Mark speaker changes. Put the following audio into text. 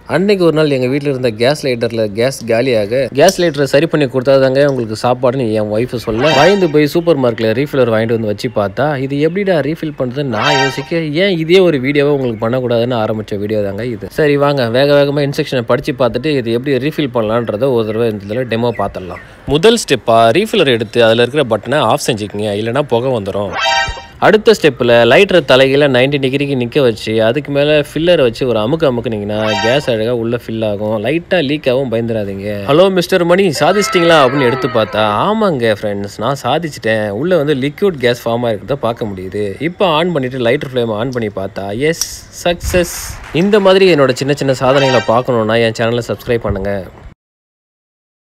Speaker 1: அன்னைக்கு ஒரு நாள் எங்கள் வீட்டில் இருந்த கேஸ் லைட்டரில் கேஸ் காலியாக கேஸ் லைட்டரை சரி பண்ணி கொடுத்தாதாங்க உங்களுக்கு சாப்பாடுன்னு என் ஒய்ஃபு சொல்ல வாய்ந்து போய் சூப்பர் மார்க்கெட்டில் ரீஃபில்லர் வாங்கிட்டு வந்து வச்சு பார்த்தா இது எப்படிடா ரீஃபில் பண்ணுறதுன்னு நான் யோசிக்க ஏன் இதே ஒரு வீடியோவை உங்களுக்கு பண்ணக்கூடாதுன்னு ஆரம்பித்த வீடியோ தாங்க இது சரி வாங்க வேக வேகமாக இன்ஸ்ட்ரக்ஷனை படித்து பார்த்துட்டு இது எப்படி ரீஃபில் பண்ணலான்றதை ஒரு தடவை இந்த இதில் டெமோ பார்த்துடலாம் முதல் ஸ்டெப்பாக ரீஃபில்லர் எடுத்து அதில் இருக்கிற பட்டனை ஆஃப் செஞ்சுக்கங்க இல்லைன்னா புகை வந்துடும் அடுத்த ஸ்டெப்பில் லைட்டரை தலைகீழ 90 டிகிரிக்கு நிற்க வச்சு அதுக்கு மேலே ஃபில்லரை வச்சு ஒரு அமுக்கு அமுக்குனீங்கன்னா கேஸ் அழகாக உள்ளே ஃபில் ஆகும் லைட்டாக லீக் ஆகும் பயந்துடாதீங்க ஹலோ மிஸ்டர் மணி சாதிச்சிட்டிங்களா அப்படின்னு எடுத்து பார்த்தா ஆமாங்க ஃப்ரெண்ட்ஸ் நான் சாதிச்சிட்டேன் உள்ளே வந்து லிக்விட் கேஸ் ஃபார்ம் ஆகிருக்கிறத பார்க்க முடியுது இப்போ ஆன் பண்ணிவிட்டு லைட்டர் ஃப்ளேம் ஆன் பண்ணி பார்த்தா எஸ் சக்ஸஸ் இந்த மாதிரி என்னோட சின்ன சின்ன சாதனைகளை பார்க்கணுன்னா என் சேனலை சப்ஸ்கிரைப் பண்ணுங்கள்